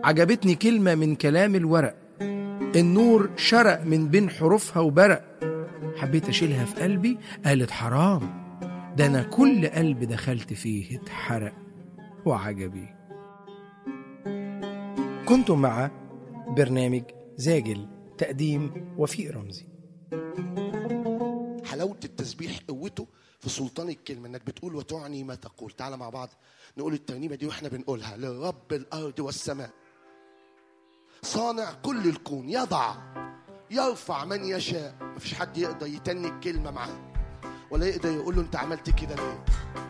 عجبتني كلمة من كلام الورق النور شرق من بين حروفها وبرق حبيت أشيلها في قلبي قالت حرام ده أنا كل قلب دخلت فيه اتحرق وعجبي كنتم مع برنامج زاجل تقديم وفيق رمزي حلاوة التسبيح قوته في سلطان الكلمة انك بتقول وتعني ما تقول تعالى مع بعض نقول الترنيمة دي واحنا بنقولها لرب الأرض والسماء صانع كل الكون يضع يرفع من يشاء مفيش حد يقدر يتني الكلمة معاه ولا يقدر يقول له انت عملت كده ليه